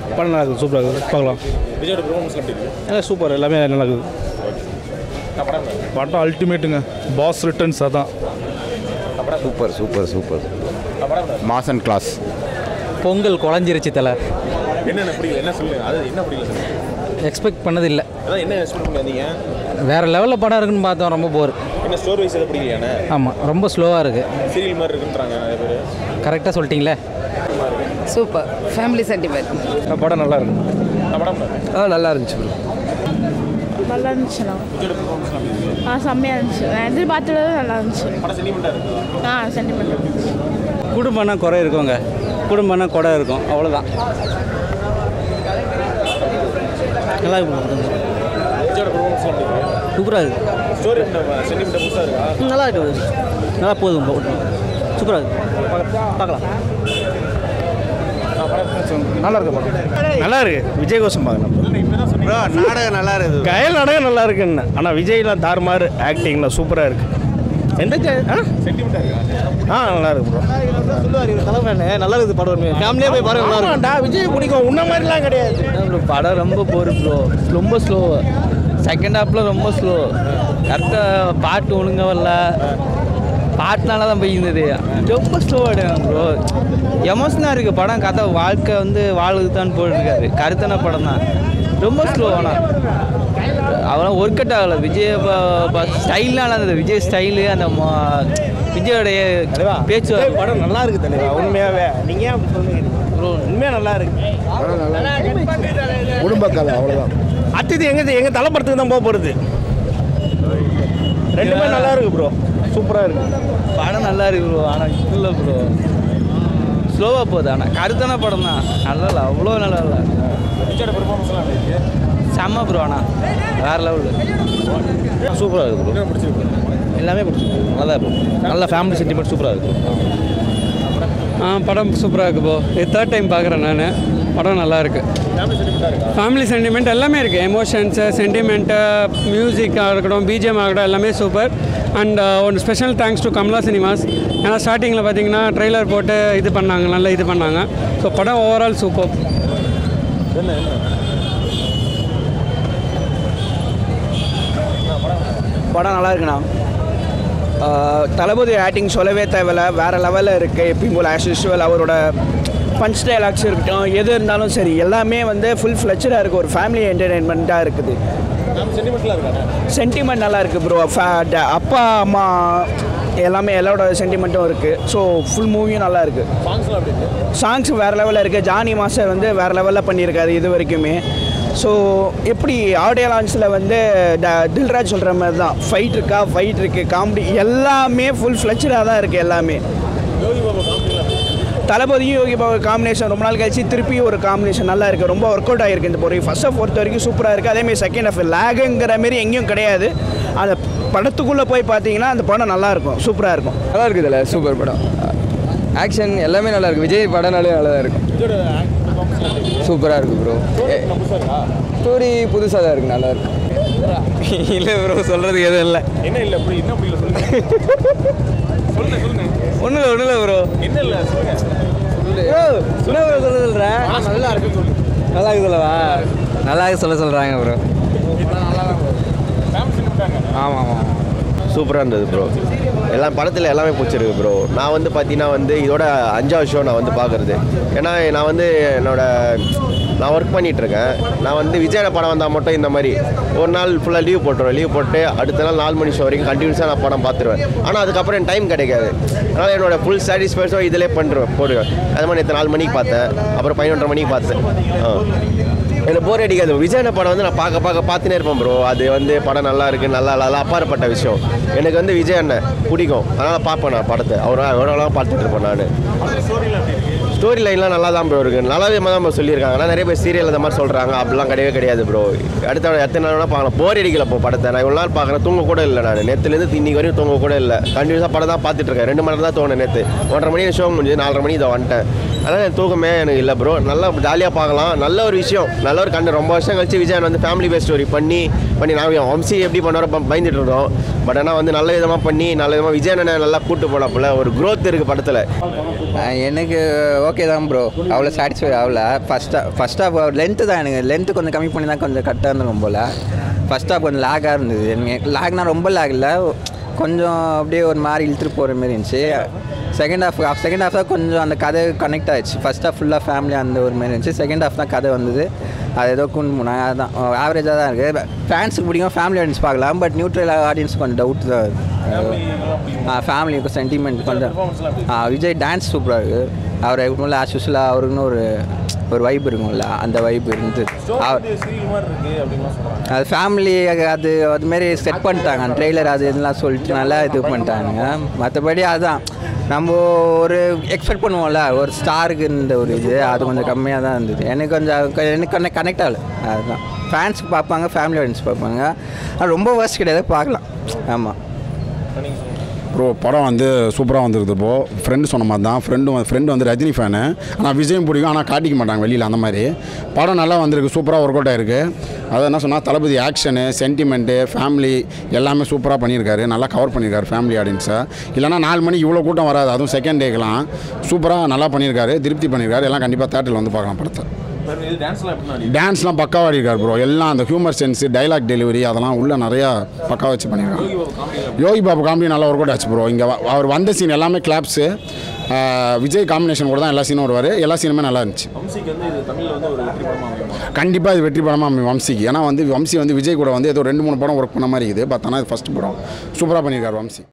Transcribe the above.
படம் நல்லா இருக்குது சூப்பராக இருக்குது பார்க்கலாம் விஜயோட பெர்ஃபார்மன்ஸ் எப்படி இருக்கு எல்லாம் சூப்பர் எல்லாமே நல்லா இருக்குது நான் படம் படம் அல்டிமேட்டுங்க பாஸ் ரிட்டர்ன்ஸ் அதான் சூப்பர் சூப்பர் சூப்பர் நான் படம் மாசன் கிளாஸ் பொங்கல் குழஞ்சிருச்சு தலை என்னென்ன பிடிக்கல என்ன சொல்லுங்க அது என்ன பிடிக்கல சொல்லுங்க எக்ஸ்பெக்ட் பண்ணதில்லை அதான் என்ன எக்ஸ்பெக்ட் பண்ணி வந்தீங்க வேறு லெவலில் படம் இருக்குன்னு பார்த்தோம் ரொம்ப போர் என்ன ஸ்டோரி வைஸ் எதை பிடிக்கலையானே ஆமாம் ரொம்ப ஸ்லோவாக இருக்குது சீரியல் மாதிரி இருக்குன்றாங்க நிறைய பேர் கரெக்டாக சொல்லிட்டீங்களே சூப்பர் ஃபேமிலி சென்டிமெண்ட் படம் நல்லா இருக்கு நான் படம் ஆ நல்லா இருந்துச்சு ப்ரோ நல்லா இருந்துச்சுண்ணா விஜயோட பெர்ஃபார்மன்ஸ் எப்படி இருக்கு ஆ செம்மையாக இருந்துச்சு நான் எதிர்பார்த்தது நல்லா இருந்துச்சு படம் சென்டிமெண்ட்டாக இருக்கு ஆ சென்டிமெண்ட் குடும்பம்னா குறை இருக்குங்க குடும்பம்னா குறை இருக்கும் அவ்வளோதான் நல்லா இருக்கு விஜயோட பெர்ஃபார்மன்ஸ் எப்படி இருக்கு சூப்பராக இருக்குது ஸ்டோரி சென்டிமெண்ட்டாக புதுசாக இருக்கா நல்லா இருக்கு நல்லா போதும் சூப்பராக இருக்கு பார்க்கலாம் நல்லா இருக்கு படம் நல்லா இருக்கு விஜய் கோசம் பார்க்கலாம் ப்ரோ நாடகம் நல்லா இருக்குது கயல் நாடகம் நல்லா இருக்குன்னு ஆனால் விஜய்லாம் தாறுமாறு ஆக்டிங்லாம் சூப்பராக இருக்கு எந்த ஜெ- ஆ சென்டிமெண்ட்டாக இருக்கா ஆ நல்லா இருக்கு ப்ரோ சொல்லுவார் இவர் தலைமையான நல்லா இருக்குது படம் ஃபேமிலியாக போய் பாருங்க நல்லா இருக்கும் விஜய் பிடிக்கும் உன்ன மாதிரிலாம் கிடையாது ப்ரோ படம் ரொம்ப போர் ப்ரோ ரொம்ப ஸ்லோ செகண்ட் ஹாஃபில் ரொம்ப ஸ்லோ கரெக்டாக பாட்டு ஒழுங்காக வரல பாட்டுனால தான் போயிருந்தது ரொம்ப ஸ்லோவாக ப்ரோ எமோஷனாக இருக்குது படம் கதை வாழ்க்கை வந்து வாழுது தான் போட்டுருக்காரு கருத்தான படம் தான் ரொம்ப ஸ்லோ ஆனால் அவெல்லாம் ஒர்க் அவுட் ஆகலை விஜய் ஸ்டைல்லாம் அந்த விஜய் ஸ்டைலு அந்த ம- விஜயோடைய பேச்சு படம் நல்லா இருக்கு தலைவா உண்மையாவே நீங்க ஏன் அப்படி சொல்லுங்க ப்ரோ உண்மையா நல்லா இருக்கு குடும்ப கதை அவ்வளோதான் அடுத்தது எங்க எங்க தலைப்படத்துக்கு தான் போக போறது ரெண்டுமே நல்லா இருக்கு ப்ரோ சூப்பரா இருக்கு படம் நல்லா இருக்கு ப்ரோ ஆனால் இல்லை ப்ரோ ஸ்லோவாக போகுது ஆனால் கருத்தான படம் தான் நல்லா இல்லை அவ்வளோ நல்லா இல்லை விஜயோட பெர்ஃபார்மன்ஸ்லாம் எப்படி இருக்கு செம்ம ப்ரோ ஆனால் வேறு லெவலு சூப்பரா இருக்கு ப்ரோ என்ன பிடிச்சிருக்கு எல்லாமே பிடிச்சிருக்கு நல்லா தான் இருக்கும் நல்ல ஃபேமிலி சென்டிமெண்ட் சூப்பரா இருக்கு ஆ படம் சூப்பராக இருக்கு ப்ரோ இது தேர்ட் டைம் பார்க்குறேன் நான் படம் நல்லா இருக்கு ஃபேமிலி சென்டிமெண்ட்டாக இருக்கா ஃபேமிலி சென்டிமெண்ட் எல்லாமே இருக்குது எமோஷன்ஸு சென்டிமெண்ட்டு மியூசிக்காக இருக்கட்டும் பிஜிஎம் ஆகட்டும் எல்லாமே சூப்பர் அண்ட் ஒன்று special thanks to Kamala cinemas ஏன்னா ஸ்டார்டிங்கில் பார்த்தீங்கன்னா ட்ரெய்லர் போட்டு இது பண்ணாங்க நல்லா இது பண்ணாங்க ஸோ படம் ஓவரால் சூப்பர் படம் நல்லா இருக்குண்ணா ஆஹ் தளபதி ஆக்டிங் சொல்லவே தேவையில்ல வேறு லெவலில் இருக்குது எப்பயும் போல் ஆஸ் யூஷுவல் அவரோட பஞ்ச் டைலாக்ஸ் இருக்கட்டும் எது இருந்தாலும் சரி எல்லாமே வந்து ஃபுல் ஃப்ளெச்சராக இருக்குது ஒரு ஃபேமிலி என்டர்டெயின்மெண்ட்டாக இருக்குது சென்டிமெண்ட்லாம் இருக்கானே சென்டிமெண்ட் நல்லா இருக்குது ப்ரோ அப்பா அம்மா எல்லாமே எல்லாரோட சென்டிமெண்ட்டும் இருக்குது ஸோ ஃபுல் மூவியும் நல்லா இருக்குது சாங்ஸ்லாம் எப்படி இருக்கு சாங்ஸ் வேறு லெவலில் இருக்குது ஜானி மாஸ்டர் வந்து வேறு லெவலில் பண்ணியிருக்காரு இது வரைக்குமே ஸோ எப்படி ஆடியோ லான்ச்சில் வந்து ட- தில்ராஜ் சொல்கிற மாதிரி தான் ஃபைட் இருக்கா ஃபைட் இருக்குது காமெடி எல்லாமே ஃபுல் ஃப்ளெச்சராக தான் இருக்குது எல்லாமே தளபதியும் யோகி பாபா காம்பினேஷன் ரொம்ப நாள் கழிச்சு திருப்பி ஒரு காம்பினேஷன் நல்லா இருக்குது ரொம்ப ஒர்க் அவுட் ஆகிருக்கு இந்த பொருள் ஃபர்ஸ்ட் ஆஃப் பொறுத்த வரைக்கும் சூப்பராக இருக்குது அதேமாதிரி செகண்ட் ஆஃப் லேகுங்கிற மாரி எங்கேயும் கிடையாது அந்த படத்துக்குள்ளே போய் பார்த்தீங்கன்னா அந்த படம் நல்லா இருக்கும் சூப்பராக இருக்கும் நல்லா இருக்குதுல்ல சூப்பர் படம் ஆக்ஷன் எல்லாமே நல்லா இருக்கு விஜய் படம்னாலே நல்லா தான் இருக்கும் விஜயோட பெர்ஃபார்மன்ஸ்லாம் எப்படி இருக்கு சூப்பராக இருக்கு ப்ரோ புதுசாக இருக்கா ஸ்டோரி புதுசாக தான் இருக்கு நல்லா இருக்கு இல்லை ப்ரோ சொல்கிறதுக்கு எதுவும் இல்லை என்ன இல்லை அப்படி என்ன பிடிக்கல சொல்லுங்க சொல்லுங்க சொல்லுங்க ஒன்றும் இல்லை ஒன்றும் இல்லை ப்ரோ என்ன இல்லை சொல்லுங்க என்ன ப்ரோ சொல்ல சொல்கிறேன் நல்லா இருக்குன்னு சொல்லுங்க நல்லா இருக்கு சொல்லவா நல்லா இருக்கு சொல்ல சொல்கிறாங்க ப்ரோ ஃபேமிலி சென்டிமெண்ட்டாக ஆமாம் ஆமாம் சூப்பராக இருந்தது ப்ரோ எல்லாம் படத்தில் எல்லாமே பிடிச்சிருக்கு ப்ரோ நான் வந்து பார்த்தீங்கன்னா வந்து இதோட அஞ்சாவது ஷோ நான் வந்து பார்க்குறது ஏன்னா நான் வந்து என்னோட நான் ஒர்க் பண்ணிகிட்ருக்கேன் நான் வந்து விஜயோட படம் வந்தால் மட்டும் இந்த மாதிரி ஒரு நாள் ஃபுல்லாக லீவ் போட்டுருவேன் லீவ் போட்டு அடுத்த நாள் நாலு மணி ஷோ வரைக்கும் கண்டினியூஸாக நான் படம் பார்த்துருவேன் ஆனால் அதுக்கப்புறம் எனக்கு டைம் கிடைக்காது அதனால் என்னோட ஃபுல் சாட்டிஸ்ஃபேக்ஷன் இதிலே பண்ணுறேன் போடுவேன் அது மாதிரி நேற்று நாலு மணிக்கு பார்த்தேன் அப்புறம் பதினொன்றரை மணிக்கு பார்த்தேன் ஆ எனக்கு போர் அடிக்காது விஜயன படம் வந்து நான் பார்க்க பார்க்க பார்த்துனே இருப்பேன் ப்ரோ அது வந்து படம் நல்லா இருக்கு நல்லா நல்லா அப்பாற்பட்ட விஷயம் எனக்கு வந்து விஜய் அண்ணன் பிடிக்கும் அதனால் பார்ப்பேன் நான் படத்தை அவர் எவ்வளோ பார்த்துட்டு இருப்பேன் நான் ஸ்டோரி லைன்லாம் நல்லா தான் ப்ரோ இருக்கு நல்லாவே தான் ப்ரோ சொல்லியிருக்காங்க ஆனால் நிறைய பேர் சீரியல் இந்த மாதிரி சொல்கிறாங்க அப்படிலாம் கிடையவே கிடையாது ப்ரோ அடுத்த எத்தனை நாள் வேணால் பார்க்கலாம் போர் அடிக்கல இப்போ படத்தை நான் இவ்வளோ நாள் பார்க்குறேன் தூங்க கூட இல்லை நான் நேற்றுலேருந்து இன்னைக்கு வரையும் தூங்க கூட இல்லை கண்டினியூஸாக படம் தான் பார்த்துட்டு இருக்கேன் ரெண்டு மணி நேரம் தான் தோணும் நேற்று ஒன்றரை மணி ஷோ முடிஞ்சு நாலரை மணி இதை வந்துட்டேன் அதனால் எனக்கு தூக்கமே எனக்கு இல்லை ப்ரோ நல்லா ஜாலியாக பார்க்கலாம் நல்ல ஒரு விஷயம் நல்ல ஒரு கண்டு ரொம்ப வருஷம் கழிச்சு விஜயன் வந்து ஃபேமிலி பேஸ் ஸ்டோரி பண்ணி பண்ணி நான் வம்சி எப்படி பண்ணுவாரோ ப- பயந்துட்டு இருந்தோம் பட் ஆனால் வந்து நல்ல விதமாக பண்ணி நல்ல விதமாக விஜயன் நல்லா கூட்டு போனப்பல ஒரு growth இருக்குது படத்தில் எனக்கு ஓகே தான் ப்ரோ அவ்வளோ சாட்டிஸ்ஃபை ஆகல first half first half length தான் எனக்கு லென்த்து கொஞ்சம் கம்மி பண்ணி தான் கொஞ்சம் கரெக்டாக இருந்திருக்கும் போல் ஃபஸ்ட் ஹாஃப் கொஞ்சம் லேக்காக இருந்தது எனக்கு லேக்னா ரொம்ப லேக் இல்லை கொஞ்சம் அப்படியே ஒரு மாதிரி இழுத்துட்டு போகிற மாதிரி இருந்துச்சு செகண்ட் ஹாஃப் செகண்ட் ஹாஃப் தான் கொஞ்சம் அந்த கதை கனெக்ட் ஆயிடுச்சு ஃபஸ்ட் ஹாஃப் ஃபுல்லாக ஃபேமிலி அந்த ஒரு மாதிரி இருந்துச்சு செகண்ட் ஹாஃப் தான் கதை வந்தது அது ஏதோ கொண்டு போனாங்க அதுதான் ஆவரேஜாக தான் இருக்குது ஃபேன்ஸுக்கு பிடிக்கும் ஃபேமிலி ஆடியன்ஸ் பார்க்கலாம் பட் நியூட்ரல் ஆடியன்ஸ் கொஞ்சம் டவுட் தான் ஃபேமிலிக்கு சென்டிமெண்ட் கொஞ்சம் ஆ, விஜய் டான்ஸ் சூப்பராக இருக்குது அவர் எப்பவுமே ஆஸ் யூஸ்வலாக அவருக்குன்னு ஒரு ஒரு வைப் இருக்கும்ல அந்த வைப் இருந்து அவர் சீரியல் மாதிரி இருக்கு அப்படின்னு சொல்றாங்க அது ஃபேமிலி அது அதுமாரி செட் பண்ணிட்டாங்க அந்த ட்ரெய்லர் அது இதெல்லாம் சொல்லிட்டு நல்லா இது பண்ணிட்டாங்க மற்றபடி அதுதான் நம்ம ஒரு எக்ஸ்பெக்ட் பண்ணுவோம்ல ஒரு ஸ்டாருக்கு இந்த ஒரு இது அது கொஞ்சம் கம்மியாக தான் இருந்தது எனக்கு கொஞ்சம் எனக்கு கொஞ்சம் கனெக்ட் ஆகல அதுதான் ஃபேன்ஸுக்கு பார்ப்பாங்க ஃபேமிலி ஆடியன்ஸ் பார்ப்பாங்க ஆனால் ரொம்ப வர்ஸ்ட் கிடையாது பார்க்கலாம் ஆமாம் ப்ரோ படம் வந்து சூப்பராக வந்துருது ப்ரோ ஃப்ரெண்டு சொன்ன மாதிரி தான் ஃப்ரெண்டு ஃப்ரெண்டு வந்து ரஜினி ஃபேனு ஆனால் விஜயம் பிடிக்கும் ஆனால் காட்டிக்க மாட்டாங்க வெளியில் அந்த மாதிரி படம் நல்லா வந்திருக்கு சூப்பராக ஒர்க் அவுட் ஆயிருக்கு அது என்ன சொன்னால் தளபதி ஆக்ஷனு சென்டிமெண்ட்டு ஃபேமிலி எல்லாமே சூப்பராக பண்ணியிருக்காரு நல்லா கவர் பண்ணியிருக்காரு ஃபேமிலி ஆடியன்ஸை இல்லைனா நாலு மணிக்கு இவ்வளோ கூட்டம் வராது அதுவும் செகண்ட் டேக்கெலாம் சூப்பராக நல்லா பண்ணியிருக்காரு திருப்தி பண்ணியிருக்காரு எல்லாம் கண்டிப்பாக தேட்டரில் வந்து பார்க்கலாம் படத்தை வேற இது டான்ஸ்லாம் எப்படி ஆடி டான்ஸ்லாம் பக்காவாக ஆடிருக்காரு ப்ரோ எல்லாம் அந்த ஹியூமர் சென்ஸு டைலாக் டெலிவரி அதெல்லாம் உள்ள நிறையா பக்கா வச்சு பண்ணியிருக்காங்க யோகி பாபு காமெடி நல்லா ஒர்க் அவுட் ஆச்சு ப்ரோ இங்கே அவர் வந்த சீன் எல்லாமே கிளாப்ஸு விஜய் காம்பினேஷன் கூட தான் எல்லா சீனும் வருவார் எல்லா சீனுமே நல்லா இருந்துச்சு வம்சிக்கு வந்து இது தமிழ்ல வந்து ஒரு வெற்றி படமா அமையுமா கண்டிப்பாக இது வெற்றி படமாக அமையும் வம்சிக்கு ஏன்னா வந்து வம்சி வந்து விஜய் கூட வந்து ஏதோ ரெண்டு மூணு படம் ஒர்க் பண்ண மாதிரி இருக்குது பட் ஆனால் இது ஃபஸ்ட் படம் சூப்பராக பண்ணியிருக்காரு வம்சி